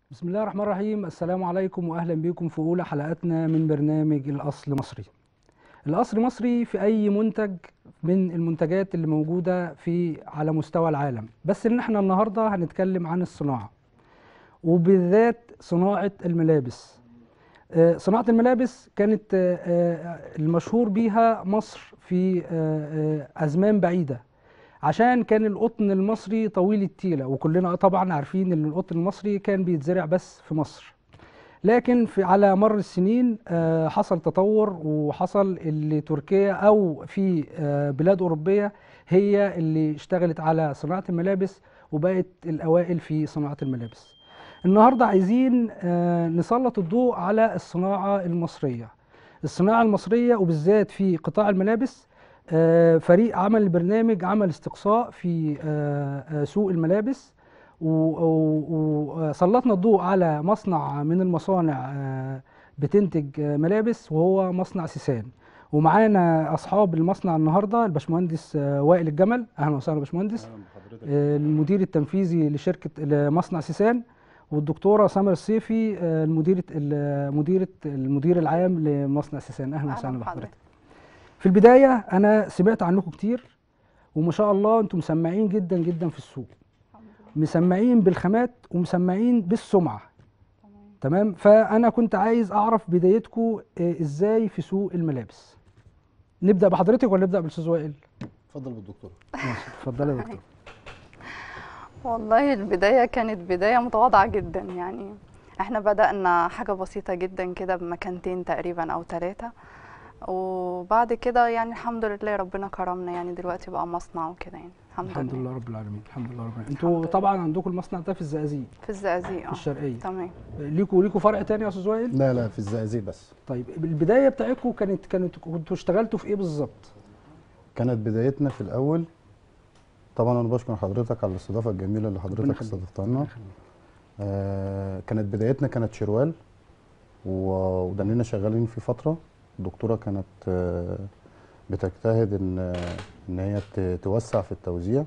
بسم الله الرحمن الرحيم السلام عليكم واهلا بكم في اولى حلقاتنا من برنامج الاصل مصري الاصل مصري في اي منتج من المنتجات اللي موجوده في على مستوى العالم بس ان احنا النهارده هنتكلم عن الصناعه وبالذات صناعه الملابس آه، صناعه الملابس كانت آه، آه، المشهور بيها مصر في آه، آه، ازمان بعيده عشان كان القطن المصري طويل التيلة وكلنا طبعا عارفين ان القطن المصري كان بيتزرع بس في مصر لكن في على مر السنين آه، حصل تطور وحصل اللي تركيا او في آه، بلاد اوروبيه هي اللي اشتغلت على صناعه الملابس وبقت الاوائل في صناعه الملابس النهارده عايزين آه، نسلط الضوء على الصناعه المصريه الصناعه المصريه وبالذات في قطاع الملابس آه، فريق عمل البرنامج عمل استقصاء في آه، آه، سوق الملابس وسلطنا الضوء على مصنع من المصانع آه، بتنتج آه، ملابس وهو مصنع سيسان ومعانا اصحاب المصنع النهارده الباشمهندس آه، وائل الجمل اهلا وسهلا باشمهندس اهلا بحضرتك آه، المدير التنفيذي لشركه لمصنع سيسان والدكتوره سمر الصيفي آه، المديره المديره المدير العام لمصنع سيسان اهلا أهلا وسهلا بحضرتك. بحضرتك في البدايه انا سمعت عنكم كتير وما شاء الله انتم مسمعين جدا جدا في السوق مسمعين بالخامات ومسمعين بالسمعه تمام فانا كنت عايز اعرف بدايتكم آه، ازاي في سوق الملابس نبدا بحضرتك ولا نبدا بالاستاذ وائل اتفضل بالدكتور ماشي اتفضلي يا دكتور والله البداية كانت بداية متواضعة جدا يعني احنا بدأنا حاجة بسيطة جدا كده بمكانتين تقريبا أو ثلاثة وبعد كده يعني الحمد لله ربنا كرمنا يعني دلوقتي بقى مصنع وكده يعني الحمد, الحمد لله لله رب العالمين الحمد لله رب العالمين الحمد انتوا لله. طبعا عندكم المصنع ده في الزقازيق في الزقازيق في اه الشرقيه تمام ليكوا ليكوا فرع تاني يا استاذ وائل لا لا في الزقازيق بس طيب البدايه بتاعتكم كانت كانت كنتوا اشتغلتوا في ايه بالظبط كانت بدايتنا في الاول طبعا انا بشكر حضرتك على الاستضافه الجميله اللي ربنا حضرتك يخليك. استضفتها لنا آه كانت بدايتنا كانت شروال و- ودنينا شغالين في فتره الدكتوره كانت آه بتجتهد ان ان هي ت- توسع في التوزيع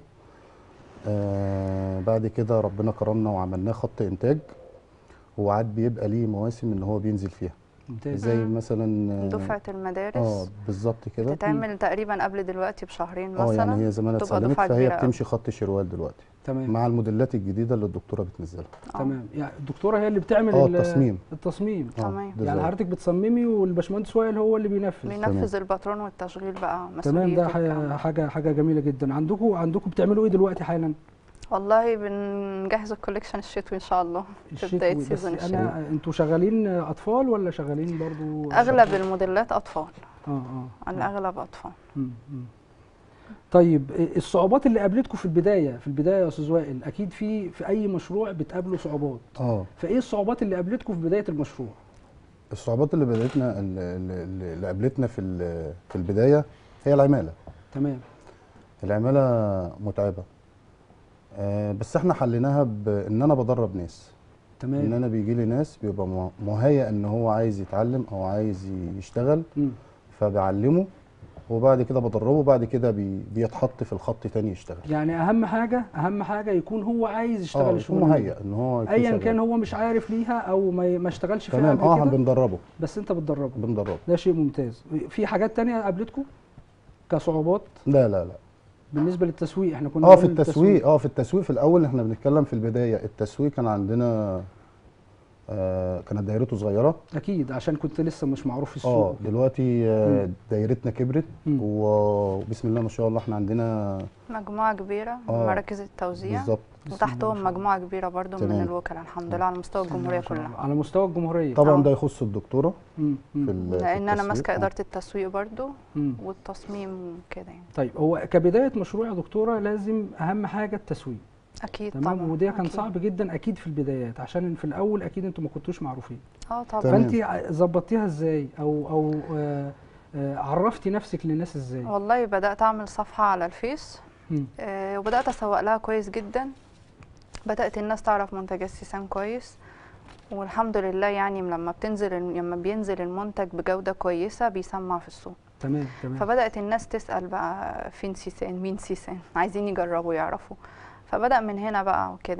آه بعد كده ربنا كرمنا وعملناه خط انتاج وعاد بيبقى ليه مواسم ان هو بينزل فيها ممتاز زي مم. مثلا آه، دفعة اه المدارس بالظبط كده بتتعمل تقريبا قبل دلوقتي بشهرين اه مثلا يعني هي زمانها تبقى اتسلمت دفعة فهي كبيرة أوي. بتمشي خط شروال دلوقتي تمام مع الموديلات الجديده اللي الدكتوره بتنزلها آه، تمام يعني الدكتوره هي اللي بتعمل اه ال- التصميم التصميم اه تمام. يعني بالظبط. حضرتك بتصممي والباشمهندس وائل هو اللي بينفذ بينفذ الباترون والتشغيل بقى تمام ده مسؤوليته حاجه الكاملة. حاجه حاجه جميله جدا عندكم عندكم بتعملوا ايه دلوقتي حالا والله بنجهز الكوليكشن الشتوي ان شاء الله في بدايه الشتوي. بس سيزون الشتوي انا انتوا شغالين اطفال ولا شغالين برضو اغلب الموديلات اطفال اه اه الاغلب اطفال مم، مم. طيب إيه الصعوبات اللي قابلتكم في البدايه في البدايه يا استاذ وائل اكيد في في اي مشروع بتقابلوا صعوبات اه فايه الصعوبات اللي قابلتكم في بدايه المشروع الصعوبات اللي بدأتنا اللي, اللي اللي قابلتنا في ال- في البدايه هي العماله تمام العماله متعبه آه بس احنا حليناها بان انا بدرب ناس ان تمام انا بيجي لي ناس بيبقى مه- مهيأ ان هو عايز يتعلم او عايز يشتغل مم. فبعلمه وبعد كده بدربه بعد كده بي بيتحط في الخط تاني يشتغل يعني اهم حاجه اهم حاجه يكون هو عايز يشتغل اه يكون الشغل مهيأ ان هو يكون ايا شغال. كان هو مش عارف ليها او ما ما اشتغلش فيها تمام قبل اه كده بندربه بس انت بتدربه بندربه ده شيء ممتاز في حاجات تانية قابلتكم كصعوبات لا لا لا بالنسبه للتسويق احنا كنا اه في بنقول التسويق اه في التسويق في الاول احنا بنتكلم في البدايه التسويق كان عندنا آه كانت دايرته صغيره اكيد عشان كنت لسه مش معروف في اه السوق دلوقتي آه مم. دايرتنا كبرت مم. و- وبسم الله ما شاء الله احنا عندنا مجموعه كبيره من آه، مراكز التوزيع بالظبط بسم الله ما وتحتهم شاء الله. مجموعه كبيره برضو من تمام. الوكلاء الحمد لله على مستوى بسم الله الجمهوريه ما شاء الله. كلها على مستوى الجمهوريه طبعا آه. ده يخص الدكتوره مم. مم. في ال- في لان انا التسويق. ماسكه آه. اداره التسويق برضو مم. والتصميم وكده يعني طيب هو كبدايه مشروع يا دكتوره لازم اهم حاجه التسويق اكيد تمام طبعا وده كان أكيد. صعب جدا اكيد في البدايات عشان في الاول اكيد انتوا ما كنتوش معروفين اه طبعا تمام. فانت ع- ظبطتيها ازاي او او آه آه عرفتي نفسك للناس ازاي والله بدات اعمل صفحه على الفيس مم. آه، وبدات اسوق لها كويس جدا بدات الناس تعرف منتجات سيسان كويس والحمد لله يعني لما بتنزل لما بينزل المنتج بجوده كويسه بيسمع في السوق تمام تمام فبدات الناس تسال بقى فين سيسان مين سيسان عايزين يجربوا يعرفوا فبدا من هنا بقى وكده يعني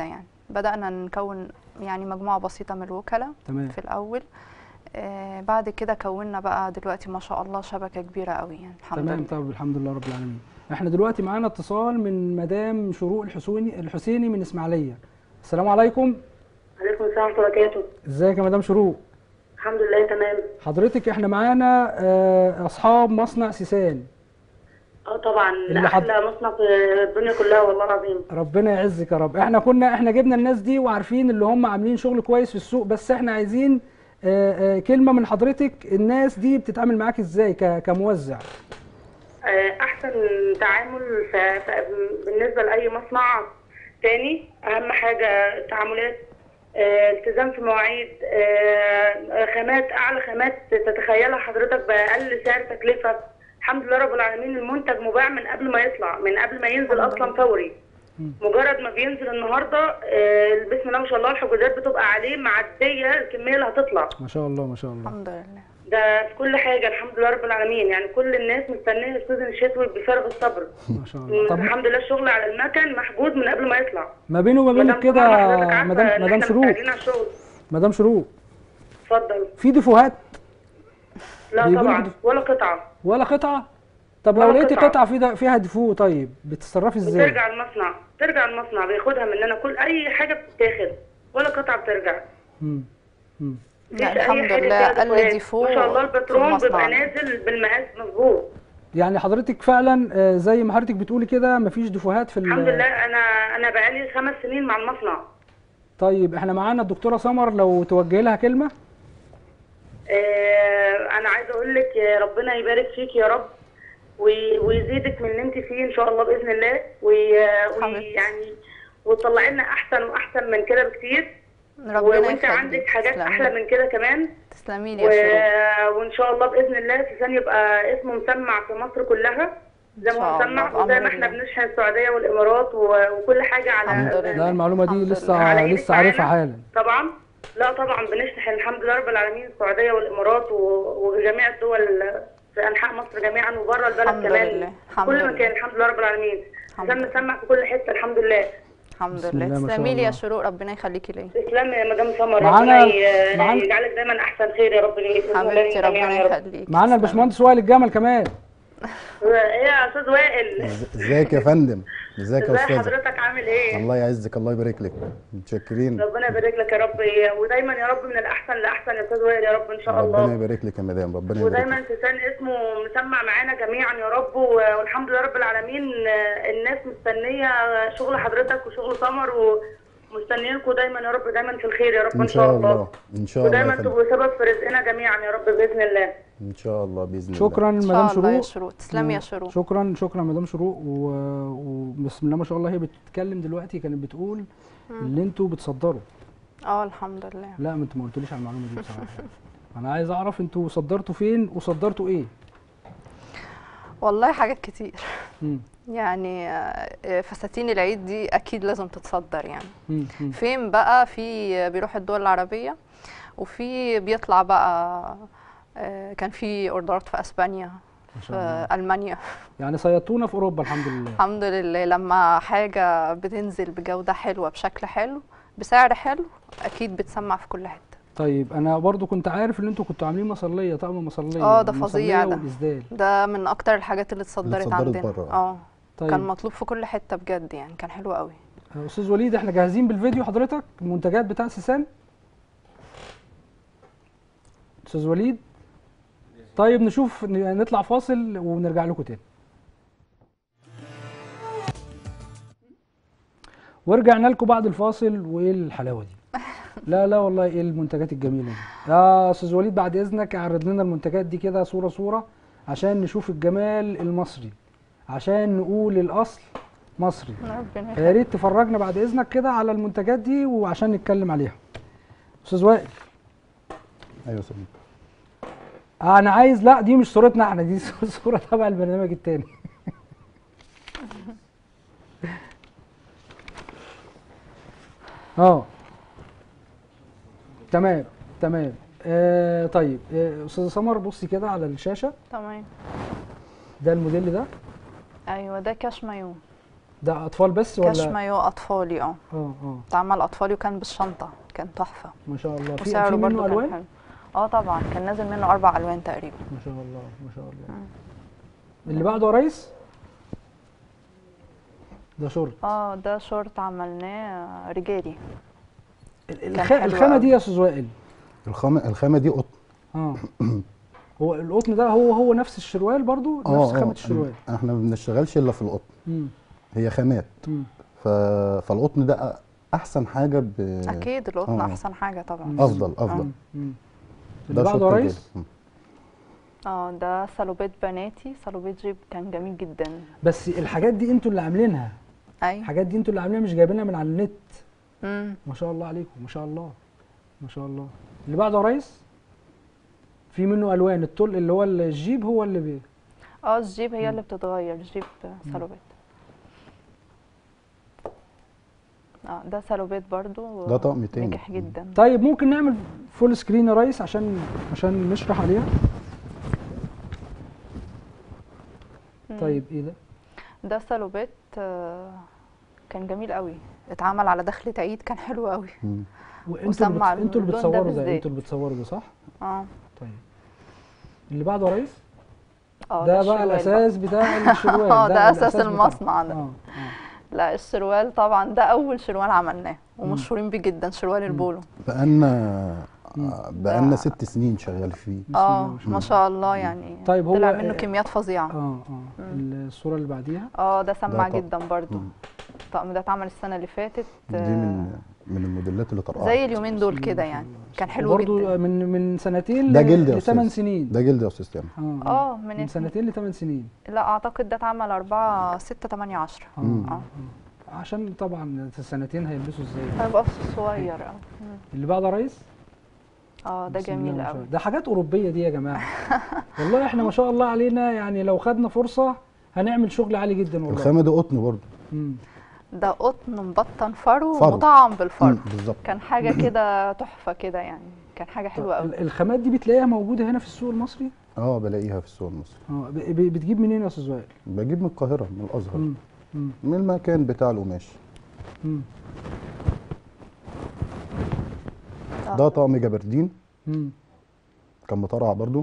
بدأنا نكون يعني مجموعة بسيطة من الوكلاء تمام في الأول آه بعد كده كونا بقى دلوقتي ما شاء الله شبكة كبيرة قوي يعني الحمد تمام لله طب الحمد لله رب العالمين احنا دلوقتي معانا اتصال من مدام شروق الحسوني الحسيني من اسماعيليه السلام عليكم عليكم السلام ورحمة الله وبركاته ازيك يا مدام شروق الحمد لله تمام حضرتك احنا معانا آه، اصحاب مصنع سيسان اه طبعا اللي ده حض- احلى مصنع في الدنيا كلها والله العظيم ربنا يعزك يا رب احنا كنا احنا جبنا الناس دي وعارفين اللي هم عاملين شغل كويس في السوق بس احنا عايزين آه، آه، كلمه من حضرتك الناس دي بتتعامل معاك ازاي ك- كموزع آه، احسن تعامل ف... ف... بالنسبة لأي مصنع تاني اهم حاجة التعاملات آه، التزام في مواعيد آه، خامات اعلى خامات تتخيلها حضرتك باقل سعر تكلفة الحمد لله رب العالمين المنتج مباع من قبل ما يطلع من قبل ما ينزل اصلا فوري مجرد ما بينزل النهارده آه، بسم الله ما شاء الله الحجوزات بتبقى عليه معديه الكميه اللي هتطلع ما شاء الله ما شاء الله الحمد لله ده في كل حاجه الحمد لله رب العالمين يعني كل الناس مستنيه السيزون الشتوي بفارغ الصبر ما شاء الله طب الحمد لله الشغل على المكن محجوز من قبل ما يطلع ما بينه وما بينك مدام كده طبعاً حضرتك عارفة مدام إن مدام إحنا شروق مستعجلين على الشغل مدام شروق اتفضل في ديفوهات لا بيقولوا طبعا كده. ولا قطعه ولا قطعه طب لو ولا لقيتي قطعة. قطعه فيها فيها ديفو طيب بتتصرفي ازاي بترجع المصنع ترجع المصنع بياخدها مننا كل اي حاجه بتتاخد ولا قطعه بترجع مم. مم. مفيش لا أي الحمد حاجة لله فيها قل ديفوهات. ديفو ما شاء الله في البترول بيبقى المصنع. نازل بالمقاس مظبوط يعني حضرتك فعلا آه، زي ما حضرتك بتقولي كده مفيش ديفوهات في ال- الحمد لله انا انا بقالي خمس سنين مع المصنع طيب احنا معانا الدكتوره سمر لو توجهي لها كلمه آه انا عايزه اقول لك يا ربنا يبارك فيك يا رب وي- ويزيدك من اللي انت فيه ان شاء الله باذن الله وي- حبيبتي. ويعني وتطلعي لنا احسن واحسن من كده بكتير و- ربنا وانت يخليك عندك حاجات تسلمي. احلى من كده كمان تسلمي لي و... يا شروق وان شاء الله باذن الله سيسان يبقى اسمه مسمع في مصر كلها زي إن ما هو شاء الله، مسمع بأمر وزي ما احنا الله. بنشحن السعوديه والامارات و... وكل حاجه على الحمد لله. لا المعلومه الحمد دي لله. لسه على إيدك لسه عارفها معانا. حالا طبعا لا طبعا بنشتحن الحمد لله رب العالمين السعوديه والامارات و- وجميع الدول في انحاء مصر جميعا وبره البلد الحمد كمان لله. الحمد كل لله. مكان الحمد لله رب العالمين الحمد عشان لله. نسمع في كل حته الحمد لله الحمد بسم لله الله ما شاء تسلمي لي الله. يا شروق ربنا يخليكي ليا تسلم يا مدام سمر معانا- ربنا ي- معانا- يجعلك دايما احسن خير يا رب ليك بإذن الله حبيبتي جميعاً ربنا يا رب. يخليك معانا تسلمي. الباشمهندس وائل الجمل كمان ايه يا استاذ وائل إز- ازيك يا فندم ازيك يا ازي استاذ حضرتك عامل ايه الله يعزك الله يبارك لك متشكرين ربنا يبارك لك يا رب ودايما يا رب من الاحسن لاحسن يا استاذ وائل يا رب ان شاء ربنا الله يبارك لك يا مدام ربنا يبارك ودايما لك سيسان اسمه مسمع معانا جميعا يا رب و- والحمد لله رب العالمين آه، الناس مستنيه شغل حضرتك وشغل سمر ومستنيينكم دايما يا رب دايما في الخير يا رب ان شاء الله ان شاء الله ودايما يا فندم تبقوا سبب في رزقنا جميعا يا رب باذن الله ان شاء الله باذن الله شكرا ان مدام شاء الله يا شروق شروق تسلمي يا شروق شكرا شكرا مدام شروق و- وبسم الله ما شاء الله هي بتتكلم دلوقتي كانت بتقول اللي انتوا بتصدروا اه الحمد لله لا ما انت ما قلتليش على المعلومه دي بصراحه انا عايز اعرف انتوا صدرتوا فين وصدرتوا ايه والله حاجات كتير مم. يعني آه، فساتين العيد دي اكيد لازم تتصدر يعني مم. مم. فين بقى في بيروح الدول العربية وفي بيطلع بقى آه، كان في اوردرات في اسبانيا ما في شاء الله المانيا يعني صيدتونا في اوروبا الحمد لله الحمد لله لما حاجة بتنزل بجودة حلوة بشكل حلو بسعر حلو اكيد بتسمع في كل حتة طيب انا برضو كنت عارف ان انتوا كنتوا عاملين مصليه طقم مصليه اه، ده المصلية فظيع ده. والاسدال ده من اكتر الحاجات اللي اتصدرت اتصدرت عندنا بره. اه طيب كان مطلوب في كل حتة بجد يعني كان حلو قوي استاذ وليد احنا جاهزين بالفيديو حضرتك المنتجات بتاع سيسان استاذ وليد طيب نشوف ن- نطلع فاصل ونرجع لكم تاني ورجعنا لكم بعد الفاصل وايه الحلاوه دي لا لا والله ايه المنتجات الجميله دي يا استاذ وليد بعد اذنك اعرض لنا المنتجات دي كده صوره صوره عشان نشوف الجمال المصري عشان نقول الاصل مصري ربنا يا ريت تفرجنا بعد اذنك كده على المنتجات دي وعشان نتكلم عليها استاذ وائل ايوه صديق انا عايز لا دي مش صورتنا احنا دي صوره تبع البرنامج التاني اه تمام تمام آه طيب آه استاذه سمر بصي كده على الشاشه تمام ده الموديل ده ايوه ده كاش مايو ده اطفال بس كاش ولا مايو اطفالي اه اه اه اتعمل اطفالي وكان بالشنطه كان تحفه ما شاء الله في في وسعره منه برضه كان الوان حلو اه طبعا كان نازل منه اربع الوان تقريبا ما شاء الله ما شاء الله اللي بعده يا ريس ده شورت اه ده شورت عملناه رجالي ال- كان الخ... حلو الخامه أوي. دي يا استاذ وائل الخامه الخامه دي قطن اه هو القطن ده هو هو نفس الشروال برضو نفس خامه الشروال احنا ما بنشتغلش الا في القطن مم. هي خامات مم. ف... فالقطن ده احسن حاجه ب... اكيد القطن آه. احسن حاجه طبعا افضل افضل مم. ده اللي بعده يا شورت ريس رجالي. اه ده سالوبيت بناتي سالوبيت جيب كان جميل جدا بس الحاجات دي انتوا اللي عاملينها اي الحاجات دي انتوا اللي عاملينها مش جايبينها من على النت امم ما شاء الله عليكم ما شاء الله ما شاء الله اللي بعده يا ريس في منه الوان التل اللي هو الجيب هو اللي بي اه الجيب هي اللي بتتغير جيب سالوبيت اه ده سالوبيت برضو ده طقم تاني. نجح جدا طيب ممكن نعمل فول سكرين يا ريس عشان عشان نشرح عليها طيب ايه ده ده سالوبيت آه، كان جميل قوي اتعمل على دخلة عيد كان حلو قوي مم. وانتوا اللي, وسمع بت... انتوا اللي اللون ده بتصوروا ده بالذات. انتوا اللي بتصوروا ده صح اه طيب اللي بعده يا ريس اه ده بقى الشروال الاساس بتاع الشروال اه ده اساس الأساس بتاعه. المصنع ده اه اه لا الشروال طبعا ده اول شروال عملناه ومشهورين بيه جدا شروال البولو بقالنا مم. بقالنا ده- ست سنين شغال فيه بسم الله اه ما شاء ما شاء الله يعني طيب هو- طلع منه آه، كميات فظيعه اه اه الصوره اللي بعديها اه ده سمع طقم. جدا برضو مم. الطقم ده اتعمل السنه اللي فاتت دي آه، من من الموديلات اللي طرقعت زي اليومين دول كده يعني كان حلو برضه جدا من من سنتين ده جلد يا لثمان أستاذ. سنين ده جلد يا استاذ تامر اه اه من من سنتين لثمان سنين لا اعتقد ده اتعمل 4 6 8 10 اه مم. اه آه. عشان طبعا السنتين هيلبسوا ازاي هيبقى صغير اه مم. اللي بعده يا ريس اه ده بسم الله جميل ما شاء قوي الله. ده حاجات اوروبيه دي يا جماعه والله احنا ما شاء الله علينا يعني لو خدنا فرصه هنعمل شغل عالي جدا والله الخامه دي قطن برضه مم. ده قطن مبطن فرو فرو. مطعم بالفرو مم، بالظبط كان حاجه كده تحفه كده يعني كان حاجه حلوه قوي ال- الخامات دي بتلاقيها موجوده هنا في السوق المصري اه بلاقيها في السوق المصري اه ب- ب- بتجيب منين يا استاذ وائل بجيب من القاهره من الازهر مم. مم. من المكان بتاع القماش مم. آه. ده طقم جبردين مم. كان مطرع برضه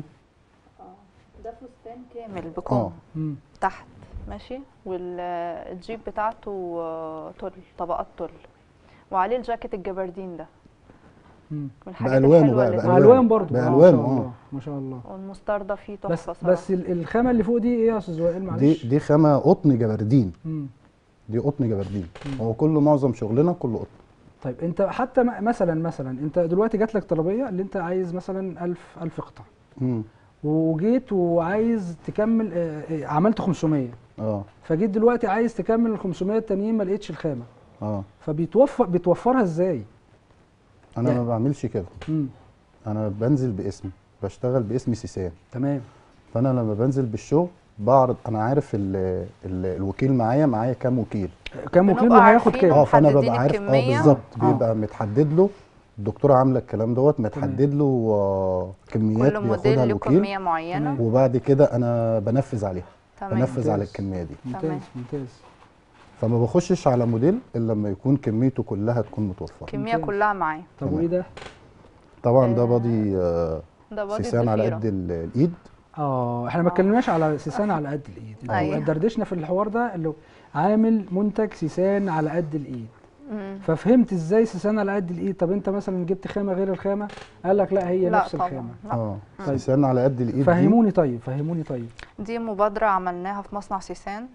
ده فستان كامل اه بكم مم. تحت ماشي والجيب بتاعته آه، تل طبقات تل وعليه الجاكيت الجبردين ده مم. من الحاجات بألوانه الحلوه بقى، اللي بألوانه. الوان برضو آه، بألوانه، ما شاء آه. الله ما شاء الله والمستردة فيه تحفه بس صراحه بس ال- الخامه اللي فوق دي ايه يا استاذ وائل دي معلش دي خامه قطن جبردين مم. دي قطن جبردين مم. هو كله معظم شغلنا كله قطن طيب انت حتى م- مثلا مثلا انت دلوقتي جات لك طلبيه اللي انت عايز مثلا 1000 1000 قطعه مم. وجيت وعايز تكمل آه، آه، عملت 500 اه فجيت دلوقتي عايز تكمل ال 500 التانيين ما لقيتش الخامه اه فبيتوفر بتوفرها ازاي؟ انا يعني- ما بعملش كده امم انا بنزل باسمي بشتغل باسم سيسان تمام فانا لما بنزل بالشغل بعرض انا عارف ال ال الوكيل معايا معايا كام وكيل كام وكيل بنبقى وهياخد عارفين كام؟ اه فانا محددين ببقى عارف اه الكمية. بالظبط آه. بيبقى متحدد له الدكتوره عامله الكلام دوت متحدد له آه كميات كل بياخدها موديل له الوكيل كميه معينه تمام. وبعد كده انا بنفذ عليها تمام بنفذ على ممتاز. الكميه دي ممتاز تمام. ممتاز فما بخشش على موديل الا لما يكون كميته كلها تكون متوفره كميه ممتاز. كلها معايا طب تمام. وايه ده؟ طبعا ده آه، بادي آه ده بادي سيسان على الضفيرة. قد ال- الايد اه احنا ما آه. اتكلمناش على سيسان على قد الايد أيوة. لو دردشنا في الحوار ده اللي هو عامل منتج سيسان على قد الايد مم. ففهمت ازاي سيسان على قد الايد طب انت مثلا جبت خامه غير الخامه قال لك لا هي لا نفس طبعا الخامه لا. اه طيب. سيسان على قد الايد دي فهموني طيب فهموني طيب دي مبادرة عملناها في مصنع سيسان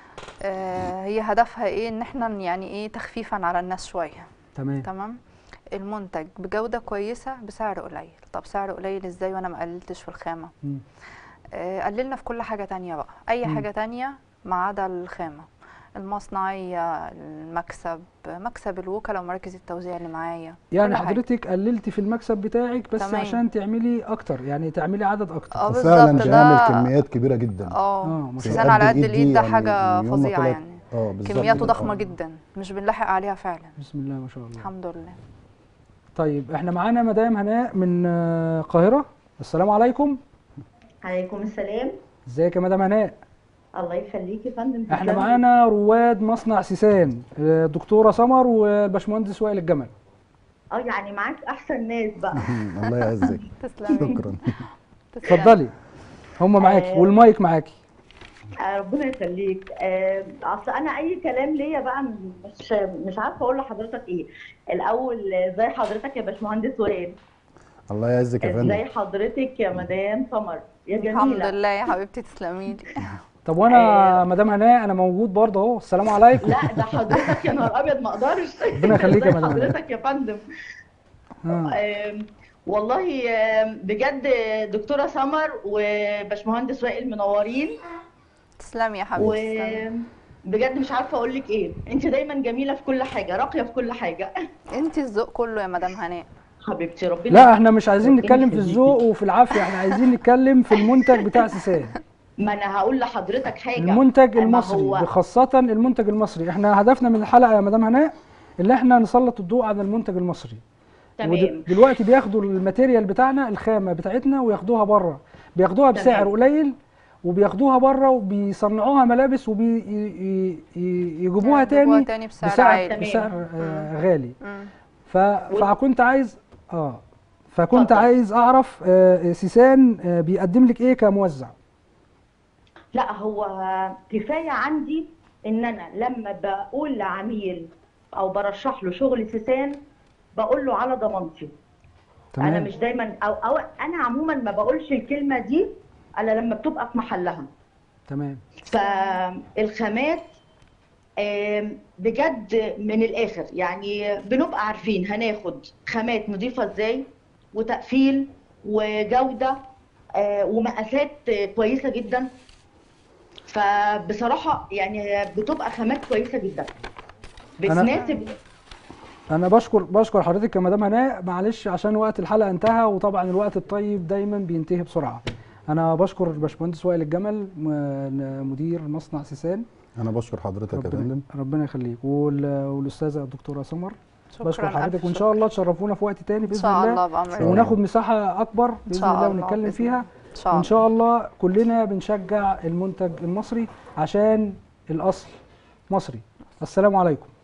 آه هي هدفها ايه ان احنا يعني ايه تخفيفا على الناس شوية تمام تمام المنتج بجودة كويسة بسعر قليل طب سعر قليل ازاي وانا ما قللتش في الخامة مم. آه قللنا في كل حاجة تانية بقى اي مم. حاجة تانية ما عدا الخامة المصنعية المكسب مكسب الوكلاء ومراكز التوزيع اللي معايا يعني كل حاجة. حضرتك قللت في المكسب بتاعك بس تمام. عشان تعملي اكتر يعني تعملي عدد اكتر اه وفعلا بالظبط بنعمل ده كميات كبيره جدا آه، اه ما شاء سيزان الله. على قد قد الإيد دي الايد ده يعني حاجة من يوم ما فظيعة طلعت- يعني اه بالظبط كمياته كده. ضخمة آه. جدا مش بنلاحق عليها فعلا بسم الله ما شاء الله الحمد لله طيب احنا معانا مدام هناء من آه، القاهره السلام عليكم عليكم السلام ازيك يا مدام هناء الله يخليك يا فندم احنا تسلمي. معانا رواد مصنع سيسان آه، الدكتوره سمر والباشمهندس وائل الجمل اه يعني معاك احسن ناس بقى الله يعزك تسلمي شكرا تسلمي. اتفضلي هم معاكي آه. والمايك معاكي آه، ربنا يخليك آه، اصل انا اي كلام ليا بقى مش مش عارفه اقول لحضرتك ايه الاول آه، ازي حضرتك يا باشمهندس وائل الله يعزك يا ازي فندم حضرتك يا مدام سمر يا الحمد جميله لله يا حبيبتي تسلمي لي طب وانا آه. مدام هناء انا موجود برضه اهو السلام عليكم لا ده حضرتك يا نهار ابيض ما اقدرش ربنا يخليك يا ازي مدام هناء. حضرتك يا فندم آه. آم، والله آم، بجد دكتوره سمر وباشمهندس وائل منورين تسلمي يا حبيبتي تسلمي. وبجد مش عارفه اقول لك ايه انت دايما جميله في كل حاجه راقيه في كل حاجه انت الذوق كله يا مدام هناء حبيبتي ربنا لا احنا مش عايزين ربنا نتكلم في يخليكي. الذوق وفي العافيه احنا عايزين نتكلم في المنتج بتاع سيسان ما انا هقول لحضرتك حاجه المنتج ما المصري هو بخاصة المنتج المصري احنا هدفنا من الحلقة يا مدام هناء اللي احنا نسلط الضوء على المنتج المصري تمام ودلوقتي بياخدوا الماتيريال بتاعنا الخامة بتاعتنا وياخدوها بره بياخدوها بسعر تمام. قليل وبياخدوها بره وبيصنعوها ملابس وبيجيبوها يجيبوها تاني تاني بسعر بسعر, عالي. بسعر آه غالي مم. ف... فكنت عايز اه فكنت اتفضل. عايز اعرف آه سيسان آه بيقدم لك ايه كموزع لا هو كفايه عندي ان انا لما بقول لعميل او برشح له شغل سيسان بقول له على ضمانتي انا تمام مش دايما او او انا عموما ما بقولش الكلمه دي الا لما بتبقى في محلها تمام فالخامات آم، بجد من الاخر يعني بنبقى عارفين هناخد خامات نضيفه ازاي وتقفيل وجوده آه، ومقاسات آه، كويسه جدا فبصراحه يعني بتبقى خامات كويسه جدا بتناسب انا بشكر بشكر حضرتك يا مدام هناء معلش عشان وقت الحلقه انتهى وطبعا الوقت الطيب دايما بينتهي بسرعه انا بشكر الباشمهندس وائل الجمل م- مدير مصنع سيسان انا بشكر حضرتك يا ربنا فندم ربنا يخليك وال- والاستاذه الدكتوره سمر بشكر شكرا حضرتك ألف وان شكر. شاء الله تشرفونا في وقت تاني ان باذن شاء الله الله بأمر الله. وناخد مساحه اكبر باذن شاء الله الله ونتكلم بإذن فيها ان شاء وان الله شاء الله كلنا بنشجع المنتج المصري عشان الاصل مصري السلام عليكم